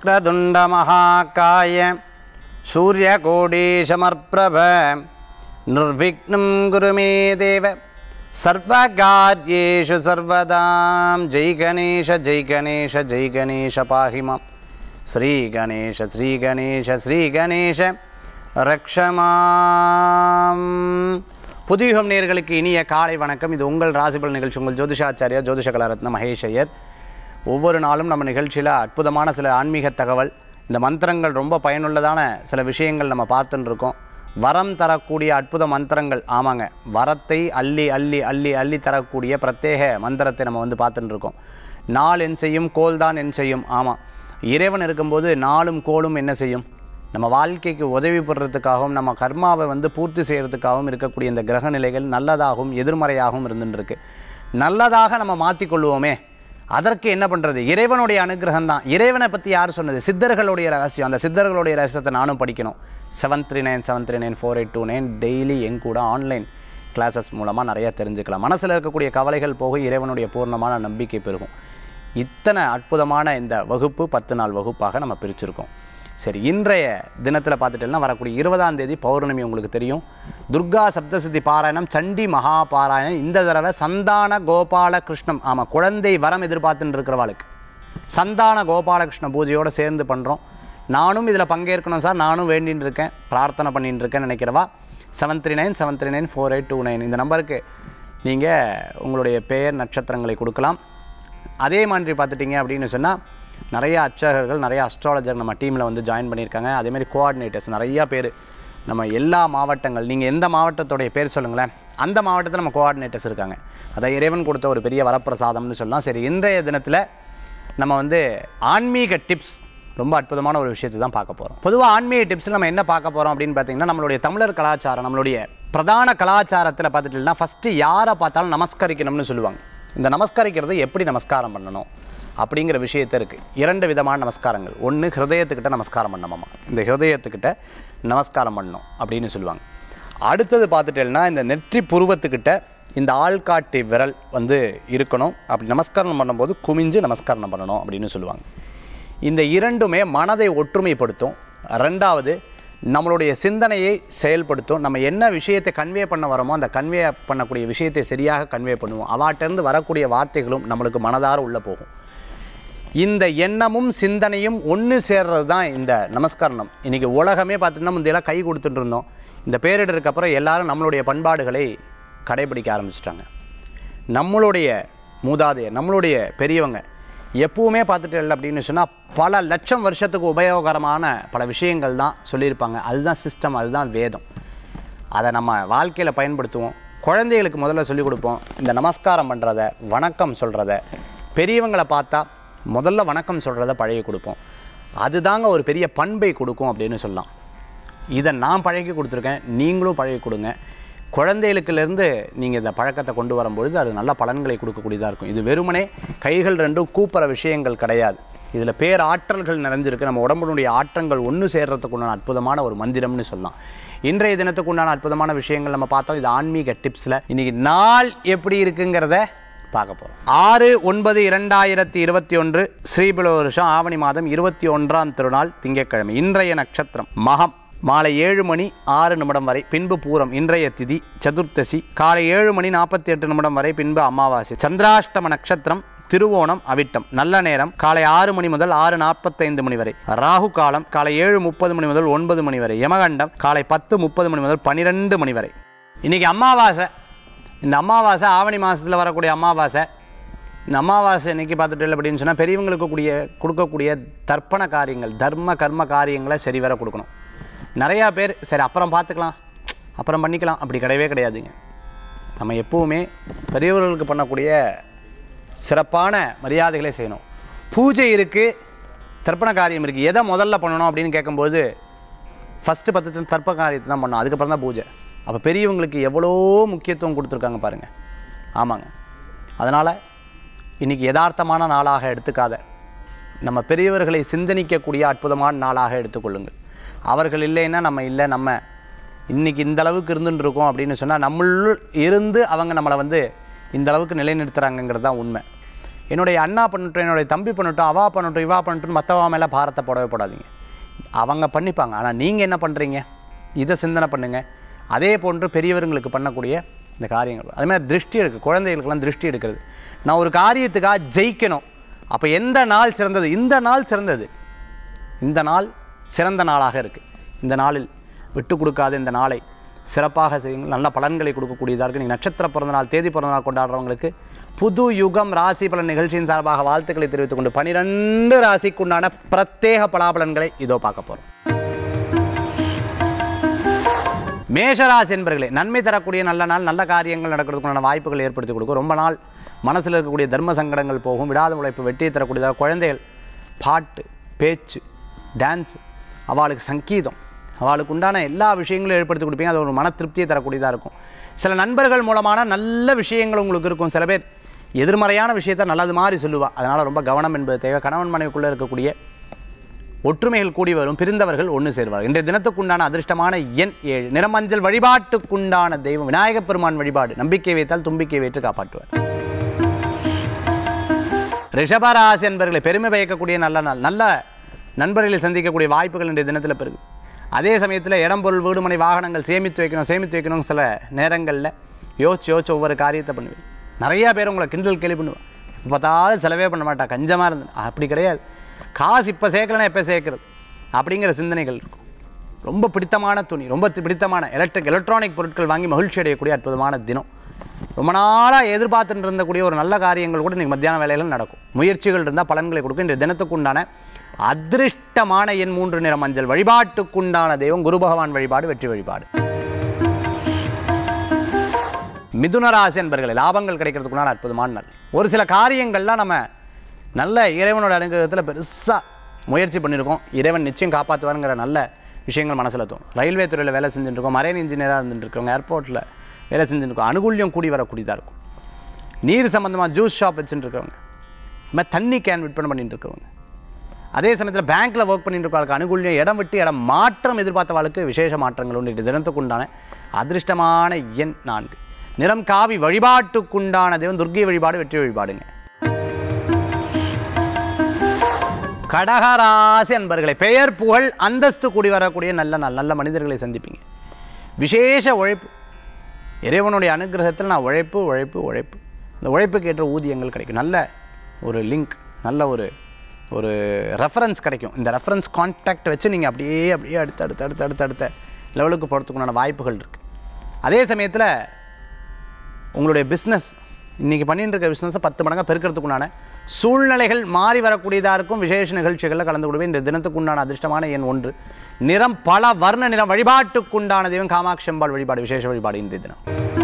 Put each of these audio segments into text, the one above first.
वक्रतुण्डमहाकाय सूर्यकोटीशमर्प्रभ निर्विघ्नं गुरु मे देव सर्वकार्येषु सर्वदां जय गणेश जय गणेश जय गणेश पाहि मां श्रीगणेश श्रीगणेश श्रीगणेश ரக்ஷமாம் புதியுகம் நேர்களுக்கு இனிய காலை வணக்கம் இது உங்கள் ராசிபல் நிகழ்ச்சி உங்கள் ஜோதிஷாச்சாரியா ஜோதிஷ கலாரத்ன மகேஷ் ஐயர் ஒவ்வொரு நாளும் நம்ம நிகழ்ச்சியில் அற்புதமான சில ஆன்மீக தகவல் இந்த மந்திரங்கள் ரொம்ப பயனுள்ளதான சில விஷயங்கள் நம்ம பார்த்துட்டு இருக்கோம் வரம் தரக்கூடிய அற்புத மந்திரங்கள் ஆமாங்க வரத்தை அள்ளி அள்ளி அள்ளி அள்ளி தரக்கூடிய பிரத்யேக மந்திரத்தை நம்ம வந்து பார்த்துட்டு இருக்கோம் நாள் என் செய்யும் கோல் தான் என் செய்யும் ஆமாம் இறைவன் இருக்கும்போது நாளும் கோலும் என்ன செய்யும் நம்ம வாழ்க்கைக்கு உதவி பெறுறதுக்காகவும் நம்ம கர்மாவை வந்து பூர்த்தி செய்கிறதுக்காகவும் இருக்கக்கூடிய இந்த கிரக நிலைகள் நல்லதாகவும் எதிர்மறையாகவும் இருந்துட்டு இருக்கு நல்லதாக நம்ம மாற்றிக்கொள்வோமே அதற்கு என்ன பண்ணுறது இறைவனுடைய அனுகிரகம் தான் இறைவனை பற்றி யார் சொன்னது சித்தர்களுடைய ரகசியம் அந்த சித்தர்களுடைய ரகசியத்தை நானும் படிக்கணும் seven three nine seven three nine four eight two nine daily என் கூட ஆன்லைன் கிளாஸஸ் மூலமாக நிறைய தெரிஞ்சுக்கலாம் மனசில் இருக்கக்கூடிய கவலைகள் போக இறைவனுடைய பூர்ணமான நம்பிக்கை பெருகும் இத்தனை அற்புதமான இந்த வகுப்பு பத்து நாள் வகுப்பாக நம்ம பிரிச்சிருக்கோம் சரி இன்றைய தினத்தில் பார்த்துட்டோம்னா வரக்கூடிய இருபதாம் தேதி பௌர்ணமி உங்களுக்கு தெரியும் துர்கா சப்தசித்தி பாராயணம் சண்டி மகா பாராயணம் இந்த தடவை சந்தான கோபால கிருஷ்ணம் ஆமாம் குழந்தை வரம் எதிர்பார்த்துட்டு இருக்கிறவாளுக்கு சந்தான கோபாலகிருஷ்ண பூஜையோடு சேர்ந்து பண்ணுறோம் நானும் இதில் பங்கேற்கணும் சார் நானும் வேண்டின்னு இருக்கேன் பிரார்த்தனை பண்ணிட்டு இருக்கேன்னு நினைக்கிறவா seven three nine seven three nine four eight two nine இந்த நம்பருக்கு நீங்கள் உங்களுடைய பெயர் நட்சத்திரங்களை கொடுக்கலாம் அதே மாதிரி பார்த்துட்டிங்க அப்படின்னு சொன்னால் நிறைய அர்ச்சகர்கள் நிறைய அஸ்ட்ராலஜர் நம்ம டீமில் வந்து ஜாயின் பண்ணியிருக்காங்க அதேமாதிரி கோஆர்டினேட்டர்ஸ் நிறையா பேர் நம்ம எல்லா மாவட்டங்கள் நீங்கள் எந்த மாவட்டத்துடைய பேர் சொல்லுங்களேன் அந்த மாவட்டத்தில் நம்ம கோஆர்டினேட்டர்ஸ் இருக்காங்க அதை இறைவன் கொடுத்த ஒரு பெரிய வரப்பிரசாதம்னு சொல்லலாம் சரி இன்றைய தினத்தில் நம்ம வந்து ஆன்மீக டிப்ஸ் ரொம்ப அற்புதமான ஒரு விஷயத்தை தான் பார்க்க போகிறோம் பொதுவாக ஆன்மீக டிப்ஸில் நம்ம என்ன பார்க்க போகிறோம் அப்படின்னு பார்த்தீங்கன்னா நம்மளுடைய தமிழர் கலாச்சாரம் நம்மளுடைய பிரதான கலாச்சாரத்தில் பார்த்துட்டீங்கன்னா ஃபஸ்ட்டு யாரை பார்த்தாலும் நமஸ்கரிக்கணும்னு சொல்லுவாங்க இந்த நமஸ்கரிக்கிறது எப்படி நமஸ்காரம் பண்ணணும் அப்படிங்கிற விஷயத்த இருக்குது இரண்டு விதமான நமஸ்காரங்கள் ஒன்று ஹிருதயத்துக்கிட்ட நமஸ்காரம் பண்ணணுமாமா இந்த ஹிருதயத்துக்கிட்ட நமஸ்காரம் பண்ணணும் அப்படின்னு சொல்லுவாங்க அடுத்தது பார்த்துட்டேன்னா இந்த நெற்றி புருவத்துக்கிட்ட இந்த ஆள்காட்டி விரல் வந்து இருக்கணும் அப்படி நமஸ்காரம் பண்ணும்போது குமிஞ்சு நமஸ்காரம் பண்ணணும் அப்படின்னு சொல்லுவாங்க இந்த இரண்டுமே மனதை ஒற்றுமைப்படுத்தும் ரெண்டாவது நம்மளுடைய சிந்தனையை செயல்படுத்தும் நம்ம என்ன விஷயத்தை கன்வே பண்ண வரோமோ அந்த கன்வே பண்ணக்கூடிய விஷயத்தை சரியாக கன்வே பண்ணுவோம் அவாட்டிருந்து வரக்கூடிய வார்த்தைகளும் நம்மளுக்கு மனதார உள்ளே போகும் இந்த எண்ணமும் சிந்தனையும் ஒன்று சேர்றது தான் இந்த நமஸ்கரணம் இன்றைக்கி உலகமே பார்த்தீங்கன்னா முந்தையெல்லாம் கை கொடுத்துட்டு இருந்தோம் இந்த பேரிடருக்கு அப்புறம் எல்லாரும் நம்மளுடைய பண்பாடுகளை கடைபிடிக்க ஆரம்பிச்சிட்டாங்க நம்மளுடைய மூதாதையர் நம்மளுடைய பெரியவங்க எப்பவுமே பார்த்துட்டு இல்லை அப்படின்னு சொன்னால் பல லட்சம் வருஷத்துக்கு உபயோகரமான பல விஷயங்கள் தான் சொல்லியிருப்பாங்க அதுதான் சிஸ்டம் அதுதான் வேதம் அதை நம்ம வாழ்க்கையில் பயன்படுத்துவோம் குழந்தைகளுக்கு முதல்ல சொல்லிக் கொடுப்போம் இந்த நமஸ்காரம் பண்ணுறத வணக்கம் சொல்கிறத பெரியவங்களை பார்த்தா முதல்ல வணக்கம் சொல்கிறத பழகி கொடுப்போம் அதுதாங்க ஒரு பெரிய பண்பை கொடுக்கும் அப்படின்னு சொல்லலாம் இதை நான் பழகி கொடுத்துருக்கேன் நீங்களும் பழகி கொடுங்க குழந்தைகளுக்குலேருந்து நீங்கள் இந்த பழக்கத்தை கொண்டு வரும்பொழுது அது நல்ல பலன்களை கொடுக்கக்கூடியதாக இருக்கும் இது வெறுமனே கைகள் ரெண்டும் கூப்புற விஷயங்கள் கிடையாது இதில் பேர் ஆற்றல்கள் நிறைஞ்சிருக்கு நம்ம உடம்புடைய ஆற்றங்கள் ஒன்று சேர்றதுக்கு உண்டான அற்புதமான ஒரு மந்திரம்னு சொல்லலாம் இன்றைய தினத்துக்கு உண்டான அற்புதமான விஷயங்கள் நம்ம பார்த்தோம் இது ஆன்மீக டிப்ஸில் இன்றைக்கி நாள் எப்படி இருக்குங்கிறத பார்க்க போகிறோம் ஆறு ஒன்பது இரண்டாயிரத்தி இருபத்தி ஒன்று ஸ்ரீபில வருஷம் ஆவணி மாதம் இருபத்தி ஒன்றாம் திருநாள் திங்கட்கிழமை இன்றைய நட்சத்திரம் மகம் மாலை ஏழு மணி ஆறு நிமிடம் வரை பின்பு பூரம் இன்றைய திதி சதுர்த்தசி காலை ஏழு மணி நாற்பத்தி எட்டு நிமிடம் வரை பின்பு அமாவாசை சந்திராஷ்டம நட்சத்திரம் திருவோணம் அவிட்டம் நல்ல நேரம் காலை ஆறு மணி முதல் ஆறு நாற்பத்தைந்து மணி வரை ராகு காலம் காலை ஏழு முப்பது மணி முதல் ஒன்பது மணி வரை யமகண்டம் காலை பத்து முப்பது மணி முதல் பன்னிரெண்டு மணி வரை இன்னைக்கு அமாவாசை இந்த அமாவாசை ஆவணி மாதத்தில் வரக்கூடிய அமாவாசை இந்த அமாவாசை இன்னைக்கு பார்த்துட்டு இல்லை அப்படின்னு சொன்னால் பெரியவங்களுக்கு கூடிய கொடுக்கக்கூடிய தர்ப்பண காரியங்கள் தர்ம கர்ம காரியங்களை சரிவர கொடுக்கணும் நிறையா பேர் சரி அப்புறம் பார்த்துக்கலாம் அப்புறம் பண்ணிக்கலாம் அப்படி கிடையவே கிடையாதுங்க நம்ம எப்பவுமே பெரியவர்களுக்கு பண்ணக்கூடிய சிறப்பான மரியாதைகளை செய்யணும் பூஜை இருக்குது தர்ப்பண காரியம் இருக்குது எதை முதல்ல பண்ணணும் அப்படின்னு கேட்கும்போது ஃபஸ்ட்டு பத்து தர்ப்ப காரியத்தை தான் பண்ணணும் அதுக்கப்புறம் தான் பூஜை அப்போ பெரியவங்களுக்கு எவ்வளோ முக்கியத்துவம் கொடுத்துருக்காங்க பாருங்கள் ஆமாங்க அதனால் இன்றைக்கி யதார்த்தமான நாளாக எடுத்துக்காத நம்ம பெரியவர்களை சிந்தனிக்கக்கூடிய அற்புதமான நாளாக எடுத்துக்கொள்ளுங்கள் அவர்கள் இல்லைன்னா நம்ம இல்லை நம்ம இன்றைக்கி இந்த அளவுக்கு இருந்துட்டு இருக்கோம் அப்படின்னு சொன்னால் நம்மளுள் இருந்து அவங்க நம்மளை வந்து இந்த அளவுக்கு நிலைநிறுத்துகிறாங்கங்கிறது தான் உண்மை என்னுடைய அண்ணா பண்ணட்டும் என்னுடைய தம்பி பண்ணட்டும் அவா பண்ணட்டும் இவா பண்ணட்டும் மற்றவா மேலே பாரத்தை போடவே போடாதீங்க அவங்க பண்ணிப்பாங்க ஆனால் நீங்கள் என்ன பண்ணுறீங்க இதை சிந்தனை பண்ணுங்கள் அதே போன்று பெரியவர்களுக்கு பண்ணக்கூடிய இந்த காரியங்கள் அதே மாதிரி திருஷ்டி இருக்குது குழந்தைகளுக்கெல்லாம் திருஷ்டி எடுக்கிறது நான் ஒரு காரியத்துக்காக ஜெயிக்கணும் அப்போ எந்த நாள் சிறந்தது இந்த நாள் சிறந்தது இந்த நாள் சிறந்த நாளாக இருக்குது இந்த நாளில் விட்டு கொடுக்காத இந்த நாளை சிறப்பாக செய்யுங்கள் நல்ல பலன்களை கொடுக்கக்கூடியதாக இருக்குது நீங்கள் நட்சத்திர பிறந்த நாள் தேதி பிறந்த நாள் கொண்டாடுறவங்களுக்கு புது யுகம் ராசி பலன் நிகழ்ச்சியின் சார்பாக வாழ்த்துக்களை தெரிவித்துக் கொண்டு பனிரெண்டு ராசிக்குண்டான பிரத்யேக பலாபலன்களை இதோ பார்க்க போகிறோம் மேஷராசி என்பர்களே நன்மை தரக்கூடிய நல்ல நாள் நல்ல காரியங்கள் நடக்கிறதுக்குண்டான வாய்ப்புகள் ஏற்படுத்தி கொடுக்கும் ரொம்ப நாள் மனசில் இருக்கக்கூடிய தர்ம சங்கடங்கள் போகும் விடாத உழைப்பு வெற்றியை தரக்கூடியதாக குழந்தைகள் பாட்டு பேச்சு டான்ஸ் அவளுக்கு சங்கீதம் அவளுக்கு உண்டான எல்லா விஷயங்களும் ஏற்படுத்தி கொடுப்பீங்க அது ஒரு மன திருப்தியை தரக்கூடியதாக இருக்கும் சில நண்பர்கள் மூலமான நல்ல விஷயங்கள் உங்களுக்கு இருக்கும் சில பேர் எதிர்மறையான விஷயத்தை நல்லது மாதிரி சொல்லுவா அதனால் ரொம்ப கவனம் என்பது தேவை கணவன் மனைவிக்குள்ளே இருக்கக்கூடிய ஒற்றுமைகள் கூடி வரும் பிரிந்தவர்கள் ஒன்று சேருவார் இன்றைய தினத்துக்குண்டான அதிர்ஷ்டமான எண் ஏழு நிறமஞ்சள் வழிபாட்டுக்குண்டான தெய்வம் விநாயகப் பெருமான் வழிபாடு நம்பிக்கை வைத்தால் தும்பிக்கை வைத்து காப்பாற்றுவார் ரிஷபராசி என்பர்களை பெருமை பயக்கக்கூடிய நல்ல நாள் நல்ல நண்பர்களை சந்திக்கக்கூடிய வாய்ப்புகள் இன்றைய தினத்தில் பெருகு அதே சமயத்தில் இடம் பொருள் வீடுமனை வாகனங்கள் சேமித்து வைக்கணும் சேமித்து வைக்கணும் சில நேரங்களில் யோசிச்சு யோசிச்சு ஒவ்வொரு காரியத்தை பண்ணுவேன் நிறையா பேர் உங்களை கிண்டல் கேள்வி பண்ணுவேன் எப்போ பார்த்தாலும் செலவே பண்ண மாட்டா கஞ்சமாக இருந்து அப்படி கிடையாது காசு இப்போ சேர்க்கலன்னா எப்போ சேர்க்கறது அப்படிங்கிற சிந்தனைகள் இருக்கும் ரொம்ப பிடித்தமான துணி ரொம்ப தி- பிடித்தமான எலக்ட்ரிக் எலக்ட்ரானிக் பொருட்கள் வாங்கி மகிழ்ச்சி அடையக்கூடிய அற்புதமான தினம் ரொம்ப நாளாக எதிர்பார்த்துட்டு இருந்தக்கூடிய ஒரு நல்ல காரியங்கள் கூட இன்றைக்கி மத்தியான வேலையில் நடக்கும் முயற்சிகள் இருந்தால் பலன்களை கொடுக்கும் இந்த தினத்துக்குண்டான அதிர்ஷ்டமான எண் மூன்று நிற மஞ்சள் வழிபாட்டுக்குண்டான தெய்வம் குரு பகவான் வழிபாடு வெற்றி வழிபாடு மிதுன ராசி என்பர்களை லாபங்கள் கிடைக்கிறதுக்குண்டான அற்புதமான நாள் ஒரு சில காரியங்கள்லாம் நம்ம நல்ல இறைவனோட அனுகிரகத்தில் பெருசாக முயற்சி பண்ணியிருக்கோம் இறைவன் நிச்சயம் காப்பாற்றுவாருங்கிற நல்ல விஷயங்கள் மனசில் தோணும் ரயில்வே துறையில் வேலை செஞ்சுட்டு இருக்கோம் மரைன் இன்ஜினியராக இருந்துட்டு இருக்கவங்க ஏர்போர்ட்டில் வேலை செஞ்சுட்டு இருக்கோம் அனுகூல்யம் கூடி வரக்கூடியதாக இருக்கும் நீர் சம்மந்தமாக ஜூஸ் ஷாப் வச்சுட்டு இருக்கவங்க இந்த மாதிரி தண்ணி கேன் விற்பனை பண்ணிட்டு இருக்கவங்க அதே சமயத்தில் பேங்க்கில் ஒர்க் பண்ணிட்டு இருக்கவங்களுக்கு அனுகூல்யம் இடம் விட்டு இடம் மாற்றம் எதிர்பார்த்தவளுக்கு விசேஷ மாற்றங்கள் உண்டு இன்றைய தினத்துக்குண்டான அதிர்ஷ்டமான எண் நான்கு நிறம் காவி வழிபாட்டுக்குண்டான தெய்வம் துர்க்கை வழிபாடு வெற்றி வழிபாடுங்க கடகராசி அன்பர்களை பெயர் புகழ் அந்தஸ்து கூடி வரக்கூடிய நல்ல நாள் நல்ல மனிதர்களை சந்திப்பீங்க விசேஷ உழைப்பு இறைவனுடைய அனுகிரகத்தில் நான் உழைப்பு உழைப்பு உழைப்பு இந்த உழைப்புக்கு ஏற்ற ஊதியங்கள் கிடைக்கும் நல்ல ஒரு லிங்க் நல்ல ஒரு ஒரு ரெஃபரன்ஸ் கிடைக்கும் இந்த ரெஃபரன்ஸ் கான்டாக்ட் வச்சு நீங்கள் அப்படியே அப்படியே அடுத்து அடுத்து அடுத்து அடுத்து அடுத்த லெவலுக்கு போகிறதுக்குண்டான வாய்ப்புகள் இருக்குது அதே சமயத்தில் உங்களுடைய பிஸ்னஸ் இன்றைக்கி பண்ணிட்டு இருக்க பிஸ்னஸை பத்து மடங்காக பெருக்கிறதுக்குண்டான சூழ்நிலைகள் மாறி வரக்கூடியதாக இருக்கும் விசேஷ நிகழ்ச்சிகளில் கலந்து கொள்வேன் இந்த தினத்துக்குண்டான அதிர்ஷ்டமான எண் ஒன்று நிறம் பல வர்ண நிறம் வழிபாட்டுக்குண்டான தெய்வம் காமாட்சி அம்பாள் வழிபாடு விசேஷ வழிபாடு இந்த தினம்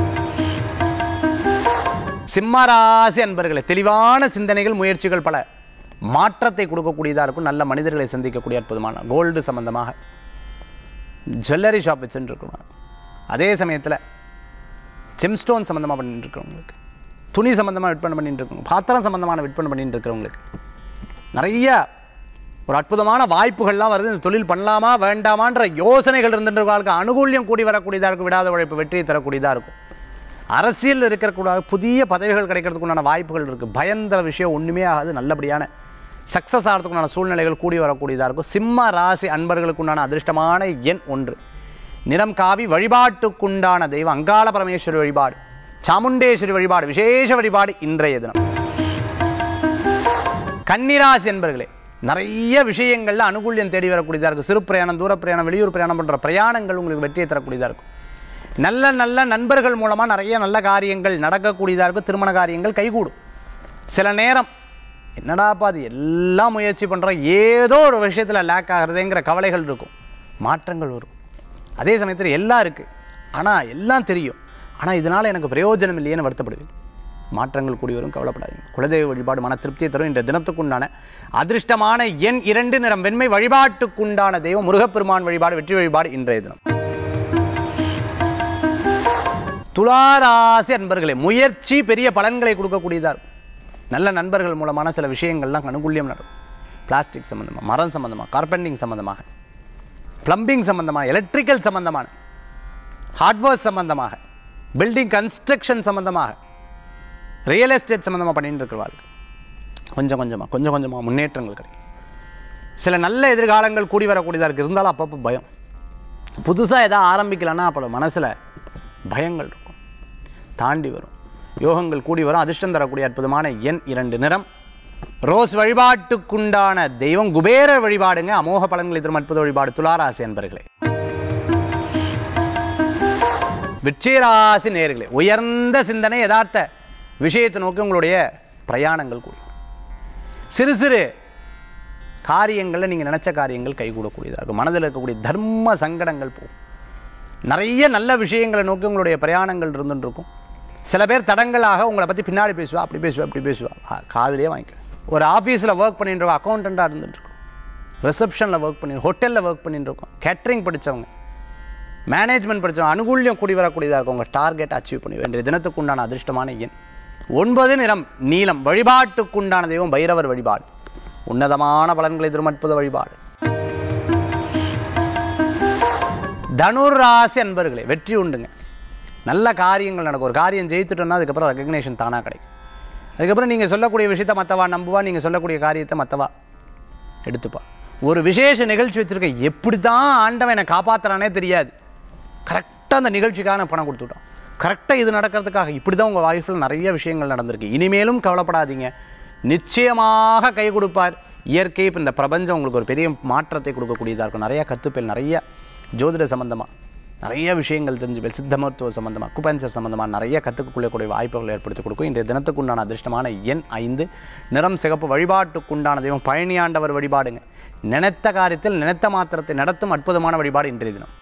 சிம்மராசி அன்பர்களே தெளிவான சிந்தனைகள் முயற்சிகள் பல மாற்றத்தை கொடுக்கக்கூடியதாக இருக்கும் நல்ல மனிதர்களை சந்திக்கக்கூடிய அற்புதமான கோல்டு சம்பந்தமாக ஜுவல்லரி ஷாப் வச்சுருக்கணும் அதே சமயத்தில் ஜெம்ஸ்டோன் சம்மந்தமாக பண்ணிட்டு இருக்கிறவங்களுக்கு துணி சம்மந்தமாக விற்பனை பண்ணிட்டு இருக்கவங்க பாத்திரம் சம்மந்தமான விற்பனை பண்ணிட்டு இருக்கிறவங்களுக்கு நிறைய ஒரு அற்புதமான வாய்ப்புகள்லாம் வருது இந்த தொழில் பண்ணலாமா வேண்டாமான்ற யோசனைகள் இருந்துட்டு அனுகூல்யம் கூடி வரக்கூடியதாக இருக்கும் விடாத உழைப்பு வெற்றியை தரக்கூடியதாக இருக்கும் அரசியல் இருக்கக்கூடாது புதிய பதவிகள் கிடைக்கிறதுக்குண்டான வாய்ப்புகள் இருக்குது பயந்த விஷயம் ஒன்றுமே ஆகாது நல்லபடியான சக்ஸஸ் ஆகிறதுக்குண்டான சூழ்நிலைகள் கூடி வரக்கூடியதாக இருக்கும் சிம்ம ராசி அன்பர்களுக்குண்டான அதிர்ஷ்டமான எண் ஒன்று நிறம் காவி வழிபாட்டுக்குண்டான தெய்வம் அங்காள பரமேஸ்வரி வழிபாடு சாமுண்டேஸ்வரி வழிபாடு விசேஷ வழிபாடு இன்றைய தினம் கன்னிராசி என்பர்களே நிறைய விஷயங்களில் அனுகூல்யம் தேடி வரக்கூடியதாக இருக்கும் சிறு பிரயாணம் தூர பிரயாணம் வெளியூர் பிரயாணம் போன்ற பிரயாணங்கள் உங்களுக்கு வெற்றியை தரக்கூடியதாக இருக்கும் நல்ல நல்ல நண்பர்கள் மூலமாக நிறைய நல்ல காரியங்கள் நடக்கக்கூடியதாக இருக்கும் திருமண காரியங்கள் கைகூடும் சில நேரம் என்னடாப்பா அது எல்லாம் முயற்சி பண்ணுறோம் ஏதோ ஒரு விஷயத்தில் லேக் ஆகிறதுங்கிற கவலைகள் இருக்கும் மாற்றங்கள் வரும் அதே சமயத்தில் எல்லாம் இருக்குது ஆனால் எல்லாம் தெரியும் ஆனால் இதனால் எனக்கு பிரயோஜனம் இல்லையேன்னு வருத்தப்படுவேன் மாற்றங்கள் கூடி வரும் கவலைப்படாதீங்க குலதெய்வ வழிபாடு மன திருப்தியை தரும் இந்த தினத்துக்குண்டான அதிர்ஷ்டமான எண் இரண்டு நிறம் வெண்மை வழிபாட்டுக்குண்டான தெய்வம் முருகப்பெருமான் வழிபாடு வெற்றி வழிபாடு இன்றைய தினம் துளாராசி அன்பர்களே முயற்சி பெரிய பலன்களை கொடுக்கக்கூடியதாக இருக்கும் நல்ல நண்பர்கள் மூலமான சில விஷயங்கள்லாம் அனுகூல்யம் நடக்கும் பிளாஸ்டிக் சம்மந்தமாக மரம் சம்மந்தமாக கார்பெண்டிங் சம்மந்தமாக ப்ளம்பிங் சம்மந்தமாக எலக்ட்ரிக்கல் சம்மந்தமான ஹார்ட்வேர் சம்மந்தமாக பில்டிங் கன்ஸ்ட்ரக்ஷன் சம்மந்தமாக ரியல் எஸ்டேட் சம்மந்தமாக பண்ணிட்டு இருக்கிறவாள் கொஞ்சம் கொஞ்சமாக கொஞ்சம் கொஞ்சமாக முன்னேற்றங்கள் கிடைக்கும் சில நல்ல எதிர்காலங்கள் கூடி வரக்கூடியதாக இருக்குது இருந்தாலும் அப்பப்போ பயம் புதுசாக எதாவது ஆரம்பிக்கலைன்னா அப்போ மனசில் பயங்கள் இருக்கும் தாண்டி வரும் யோகங்கள் கூடி வரும் அதிர்ஷ்டம் தரக்கூடிய அற்புதமான எண் இரண்டு நிறம் ரோஸ் வழிபாட்டுக்குண்டான தெய்வம் குபேரர் வழிபாடுங்க அமோக பலன்களை தரும் அற்புத வழிபாடு துளாராசி அன்பர்களே விச்சயராசி நேர்களே உயர்ந்த சிந்தனை யதார்த்த விஷயத்தை நோக்கி உங்களுடைய பிரயாணங்கள் கூடும் சிறு சிறு காரியங்களில் நீங்கள் நினச்ச காரியங்கள் கைகூடக்கூடியதாக இருக்கும் மனதில் இருக்கக்கூடிய தர்ம சங்கடங்கள் போகும் நிறைய நல்ல விஷயங்களை நோக்கி உங்களுடைய பிரயாணங்கள் இருந்துட்டு இருக்கும் சில பேர் தடங்களாக உங்களை பற்றி பின்னாடி பேசுவா அப்படி பேசுவா இப்படி பேசுவா ஆ, காதுலயே வாங்கிக்க ஒரு ஆஃபீஸில் ஒர்க் பண்ணிட்டு அக்கௌண்டண்ட்டாக இருந்துட்டு இருக்கும் ரிசப்ஷனில் ஒர்க் பண்ணி ஹோட்டலில் ஒர்க் பண்ணிட்டு இருக்கோம் கேட்ரிங் படித்தவங்க மேனேஜ்மெண்ட் படித்தவங்க அனுகூல்யம் கூடி வரக்கூடியதாக இருக்கும் உங்கள் டார்கெட் அச்சீவ் பண்ணி வேண்டிய தினத்துக்கு உண்டான அதிர்ஷ்டமான எண் ஒன்பது நிறம் நீலம் வழிபாட்டுக்குண்டான தெய்வம் பைரவர் வழிபாடு உன்னதமான பலன்களை தரும் அற்புத வழிபாடு தனுர் ராசி அன்பர்களே வெற்றி உண்டுங்க நல்ல காரியங்கள் நடக்கும் ஒரு காரியம் ஜெயித்துட்டோம்னா அதுக்கப்புறம் ரெகக்னேஷன் தானாக கிடைக்கும் அதுக்கப்புறம் நீங்கள் சொல்லக்கூடிய விஷயத்தை மற்றவா நம்புவா நீங்கள் சொல்லக்கூடிய காரியத்தை மற்றவா எடுத்துப்பா ஒரு விசேஷ நிகழ்ச்சி வச்சுருக்கேன் எப்படி தான் ஆண்டவன் என்னை காப்பாற்றுறானே தெரியாது கரெக்டாக அந்த நிகழ்ச்சிக்காக நான் பணம் கொடுத்துட்டோம் கரெக்டாக இது நடக்கிறதுக்காக இப்படி தான் உங்கள் லைஃப்பில் நிறைய விஷயங்கள் நடந்திருக்கு இனிமேலும் கவலைப்படாதீங்க நிச்சயமாக கை கொடுப்பார் இயற்கை இப்போ இந்த பிரபஞ்சம் உங்களுக்கு ஒரு பெரிய மாற்றத்தை கொடுக்கக்கூடியதாக இருக்கும் நிறைய கற்றுப்பேல் நிறைய ஜோதிட சம்மந்தமாக நிறைய விஷயங்கள் தெரிஞ்சுப்பேல் சித்த மருத்துவ சம்மந்தமாக குபென்சர் சம்மந்தமாக நிறைய கற்றுக்கொள்ளக்கூடிய வாய்ப்புகள் ஏற்படுத்தி கொடுக்கும் இன்றைய தினத்துக்கு உண்டான அதிர்ஷ்டமான எண் ஐந்து நிறம் சிகப்பு வழிபாட்டுக்குண்டான தெய்வம் பழனியாண்டவர் வழிபாடுங்க நினைத்த காரியத்தில் நினைத்த மாத்திரத்தை நடத்தும் அற்புதமான வழிபாடு இன்றைய தினம்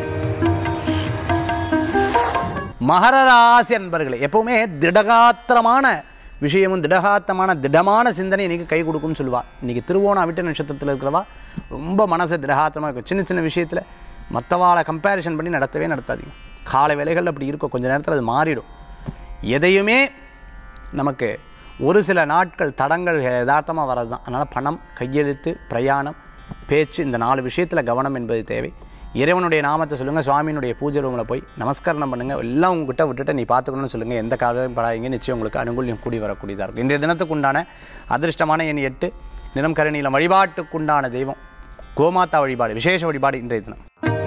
மகர ராசி அன்பர்களே எப்பவுமே திடகாத்திரமான விஷயமும் திடகாத்தமான திடமான சிந்தனை இன்னைக்கு கை கொடுக்கும்னு சொல்லுவா இன்னைக்கு திருவோணம் அவிட்ட நட்சத்திரத்தில் இருக்கிறவா ரொம்ப மனசு திடகாத்திரமாக இருக்கும் சின்ன சின்ன விஷயத்தில் மற்றவாளை கம்பேரிஷன் பண்ணி நடத்தவே நடத்தாதீங்க காலை வேலைகள் அப்படி இருக்கும் கொஞ்ச நேரத்தில் அது மாறிடும் எதையுமே நமக்கு ஒரு சில நாட்கள் தடங்கள் யதார்த்தமாக வர்றது தான் அதனால் பணம் கையெழுத்து பிரயாணம் பேச்சு இந்த நாலு விஷயத்தில் கவனம் என்பது தேவை இறைவனுடைய நாமத்தை சொல்லுங்கள் சுவாமியினுடைய பூஜை ரூமில் போய் நமஸ்கரணம் பண்ணுங்கள் எல்லாம் உங்ககிட்ட விட்டுட்டு நீ பார்த்துக்கணும்னு சொல்லுங்கள் எந்த காரணம் படாதீங்க நிச்சயம் உங்களுக்கு அனுகூல்யம் கூடி வரக்கூடியதாக இருக்கும் இன்றைய தினத்துக்கு உண்டான அதிர்ஷ்டமான எண் எட்டு நிறம் கருநீலம் வழிபாட்டுக்குண்டான தெய்வம் கோமாதா வழிபாடு விசேஷ வழிபாடு இன்றைய தினம்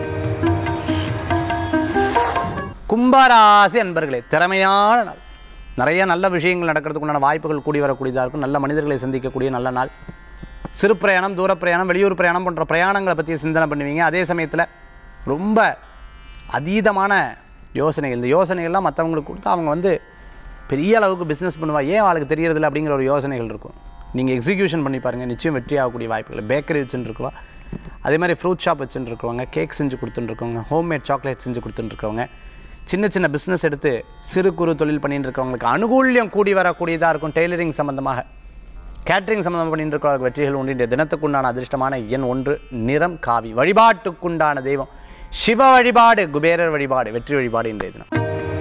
கும்பராசி அன்பர்களே திறமையான நாள் நிறைய நல்ல விஷயங்கள் நடக்கிறதுக்கு உண்டான வாய்ப்புகள் கூடி வரக்கூடியதாக இருக்கும் நல்ல மனிதர்களை சந்திக்கக்கூடிய நல்ல நாள் சிறு பிரயாணம் தூர பிரயாணம் வெளியூர் பிரயாணம் போன்ற பிரயாணங்களை பற்றி சிந்தனை பண்ணுவீங்க அதே சமயத்தில் ரொம்ப அதீதமான யோசனைகள் இந்த யோசனைகள்லாம் மற்றவங்களுக்கு கொடுத்து அவங்க வந்து பெரிய அளவுக்கு பிஸ்னஸ் பண்ணுவா ஏன் அவளுக்கு தெரியறதில்ல அப்படிங்கிற ஒரு யோசனைகள் இருக்கும் நீங்கள் எக்ஸிக்யூஷன் பண்ணி பாருங்கள் நிச்சயம் வெற்றி ஆகக்கூடிய வாய்ப்புகள் பேக்கரி வச்சுட்டு இருக்கவா அதே மாதிரி ஃப்ரூட் ஷாப் வச்சுட்டு இருக்கவங்க கேக் செஞ்சு கொடுத்துட்டு இருக்கவங்க ஹோம்மேட் சாக்லேட் செஞ்சு கொடுத்துட்டு இருக்கவங்க சின்ன சின்ன பிஸ்னஸ் எடுத்து சிறு குறு தொழில் பண்ணிட்டு இருக்கவங்களுக்கு அனுகூல்யம் கூடி வரக்கூடியதாக இருக்கும் டெய்லரிங் சம்பந்தமாக கேட்டரிங் சம்மந்தம் பண்ணிட்டு இருக்கிறவர்கள் வெற்றிகள் உண்டு இன்றைய தினத்துக்குண்டான அதிர்ஷ்டமான எண் ஒன்று நிறம் காவி வழிபாட்டுக்குண்டான தெய்வம் சிவ வழிபாடு குபேரர் வழிபாடு வெற்றி வழிபாடு இன்றைய தினம்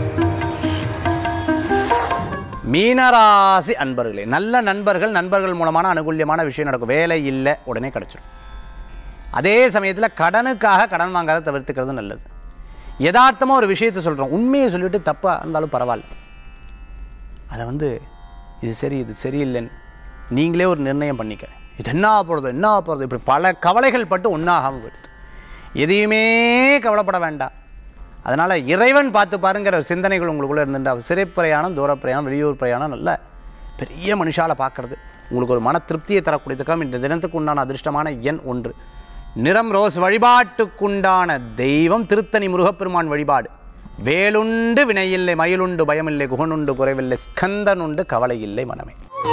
மீனராசி அன்பர்களே நல்ல நண்பர்கள் நண்பர்கள் மூலமான அனுகூல்யமான விஷயம் நடக்கும் வேலை இல்லை உடனே கிடச்சிடும் அதே சமயத்தில் கடனுக்காக கடன் வாங்காத தவிர்த்துக்கிறது நல்லது யதார்த்தமாக ஒரு விஷயத்தை சொல்கிறோம் உண்மையை சொல்லிட்டு தப்பாக இருந்தாலும் பரவாயில்ல அதை வந்து இது சரி இது சரியில்லைன்னு நீங்களே ஒரு நிர்ணயம் பண்ணிக்க இது என்ன ஆக போகிறது என்ன ஆக போகிறது இப்படி பல கவலைகள் பட்டு ஒன்றாகாமல் போயிடுது எதையுமே கவலைப்பட வேண்டாம் அதனால் இறைவன் பார்த்து பாருங்கிற ஒரு சிந்தனைகள் உங்களுக்குள்ளே இருந்துட்டா சிறை பிரயாணம் தூர பிரயாணம் வெளியூர் பிரயாணம் நல்ல பெரிய மனுஷால பார்க்கறது உங்களுக்கு ஒரு மன திருப்தியை தரக்கூடியதுக்காக இந்த தினத்துக்கு உண்டான அதிர்ஷ்டமான எண் ஒன்று நிறம் ரோஸ் வழிபாட்டுக்குண்டான தெய்வம் திருத்தணி முருகப்பெருமான் வழிபாடு வேலுண்டு வினையில்லை மயிலுண்டு பயமில்லை குகனுண்டு குறைவில்லை ஸ்கந்தனுண்டு கவலை இல்லை மனமே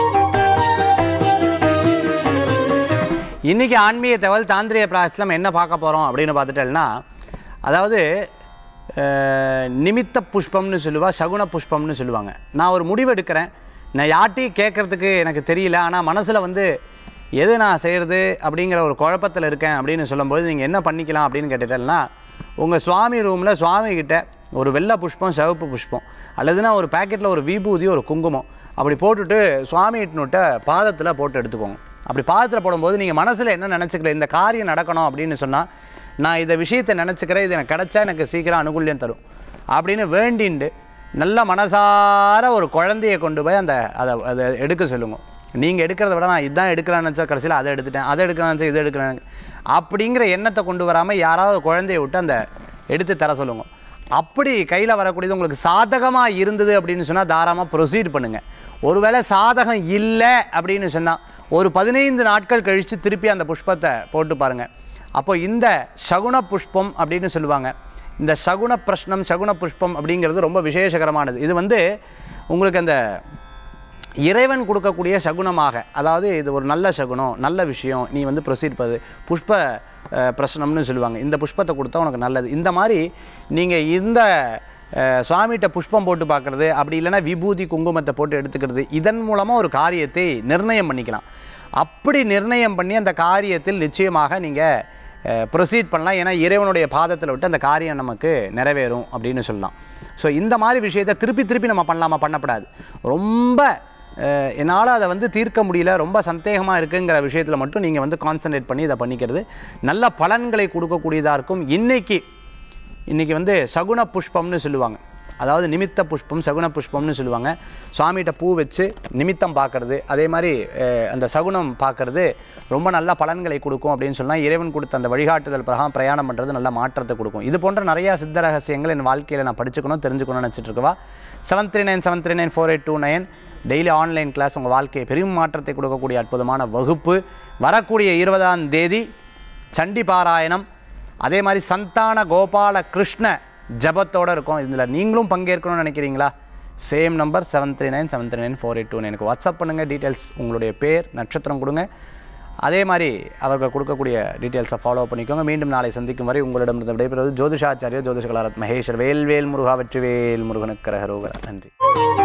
இன்றைக்கி ஆன்மீக தகவல் தாந்திரிய பிராசலம் என்ன பார்க்க போகிறோம் அப்படின்னு பார்த்துட்டேன்னா அதாவது அஹ், நிமித்த புஷ்பம்னு சொல்லுவா சகுன புஷ்பம்னு சொல்லுவாங்க நான் ஒரு முடிவு எடுக்கிறேன் நான் யார்ட்டையும் கேட்குறதுக்கு எனக்கு தெரியல ஆனால் மனசில் வந்து எது நான் செய்கிறது அப்படிங்கிற ஒரு குழப்பத்தில் இருக்கேன் அப்படின்னு சொல்லும்போது நீங்கள் என்ன பண்ணிக்கலாம் அப்படின்னு கேட்டுட்டேன்னா உங்கள் சுவாமி ரூமில் சுவாமி கிட்ட ஒரு வெள்ளை புஷ்பம் சிவப்பு புஷ்பம் அல்லதுனா ஒரு பேக்கெட்டில் ஒரு விபூதி ஒரு குங்குமம் அப்படி போட்டுட்டு சுவாமி இட்டுனுட்ட பாதத்தில் போட்டு எடுத்துக்கோங்க அப்படி பாதத்தில் போடும்போது நீங்கள் மனசில் என்ன நினச்சிக்கல இந்த காரியம் நடக்கணும் அப்படின்னு சொன்னால் நான் இந்த விஷயத்தை நினச்சிக்கிறேன் இது எனக்கு கிடச்சா எனக்கு சீக்கிரம் அனுகூல்யம் தரும் அப்படின்னு வேண்டிண்டு நல்ல மனசார ஒரு குழந்தையை கொண்டு போய் அந்த அதை அதை எடுக்க சொல்லுங்க நீங்கள் எடுக்கிறத விட நான் இதான் எடுக்கலாம்னு நினச்சா கடைசியில் அதை எடுத்துட்டேன் அதை எடுக்கலாம்னு நினச்சா இதை எடுக்கலாம் அப்படிங்கிற எண்ணத்தை கொண்டு வராமல் யாராவது குழந்தைய விட்டு அந்த எடுத்து தர சொல்லுங்க அப்படி கையில் வரக்கூடியது உங்களுக்கு சாதகமாக இருந்தது அப்படின்னு சொன்னால் தாராளமாக ப்ரொசீட் பண்ணுங்கள் ஒருவேளை சாதகம் இல்லை அப்படின்னு சொன்னால் ஒரு பதினைந்து நாட்கள் கழித்து திருப்பி அந்த புஷ்பத்தை போட்டு பாருங்கள் அப்போ இந்த சகுன புஷ்பம் அப்படின்னு சொல்லுவாங்க இந்த சகுன பிரஷ்னம் சகுன புஷ்பம் அப்படிங்கிறது ரொம்ப விசேஷகரமானது இது வந்து உங்களுக்கு அந்த இறைவன் கொடுக்கக்கூடிய சகுனமாக அதாவது இது ஒரு நல்ல சகுனம் நல்ல விஷயம் நீ வந்து ப்ரொசீட் பண்ணு புஷ்ப அஹ், பிரசனம்னு சொல்லுவாங்க இந்த புஷ்பத்தை கொடுத்தா உனக்கு நல்லது இந்த மாதிரி நீங்கள் இந்த அஹ், சுவாமிகிட்ட புஷ்பம் போட்டு பார்க்குறது அப்படி இல்லைன்னா விபூதி குங்குமத்தை போட்டு எடுத்துக்கிறது இதன் மூலமாக ஒரு காரியத்தை நிர்ணயம் பண்ணிக்கலாம் அப்படி நிர்ணயம் பண்ணி அந்த காரியத்தில் நிச்சயமாக நீங்கள் ப்ரொசீட் பண்ணலாம் ஏன்னா இறைவனுடைய பாதத்தில் விட்டு அந்த காரியம் நமக்கு நிறைவேறும் அப்படின்னு சொல்லலாம் ஸோ இந்த மாதிரி விஷயத்தை திருப்பி திருப்பி நம்ம பண்ணலாமா பண்ணக்கூடாது ரொம்ப அஹ், என்னால் அதை வந்து தீர்க்க முடியல ரொம்ப சந்தேகமாக இருக்குங்கிற விஷயத்தில் மட்டும் நீங்கள் வந்து கான்சன்ட்ரேட் பண்ணி இதை பண்ணிக்கிறது நல்ல பலன்களை கொடுக்கக்கூடியதாக இருக்கும் இன்னைக்கு இன்றைக்கி வந்து சகுன புஷ்பம்னு சொல்லுவாங்க அதாவது நிமித்த புஷ்பம் சகுன புஷ்பம்னு சொல்லுவாங்க சுவாமிகிட்ட பூ வச்சு நிமித்தம் பார்க்கறது அதே மாதிரி அஹ், அந்த சகுனம் பார்க்கறது ரொம்ப நல்ல பலன்களை கொடுக்கும் அப்படின்னு சொன்னால் இறைவன் கொடுத்த அந்த வழிகாட்டுதல் பிரகாரம் பிரயாணம் பண்ணுறது நல்ல மாற்றத்தை கொடுக்கும் இது போன்ற நிறையா சித்த ரகசியங்கள் என் வாழ்க்கையில் நான் படிச்சுக்கணும் தெரிஞ்சுக்கணும்னு நினச்சிட்டு இருக்கவா seven three nine seven three nine four eight two nine daily online class உங்கள் வாழ்க்கையை பெரும் மாற்றத்தை கொடுக்கக்கூடிய அற்புதமான வகுப்பு வரக்கூடிய இருபதாம் தேதி சண்டி பாராயணம் அதே மாதிரி சந்தான கோபால கிருஷ்ண ஜபத்தோட இருக்கும் இதில் நீங்களும் பங்கேற்கணும்னு நினைக்கிறீங்களா same number seven three nine seven three nine four eight two எனக்கு வாட்ஸ்அப் பண்ணுங்கள் டீட்டெயில்ஸ் உங்களுடைய பேர் நட்சத்திரம் கொடுங்க அதே மாதிரி அவர்கள் கொடுக்கக்கூடிய டீட்டெயில்ஸை ஃபாலோ பண்ணிக்கோங்க மீண்டும் நாளை சந்திக்கும் வரை உங்களிடமிருந்து விடைபெறுவது ஜோதிஷாச்சாரியர் ஜோதிஷ கலாரத் மகேஸ்வர் வேல்வேல் முருகா வெற்றிவேல் முருகனுக்கு கரகரோகரா நன்றி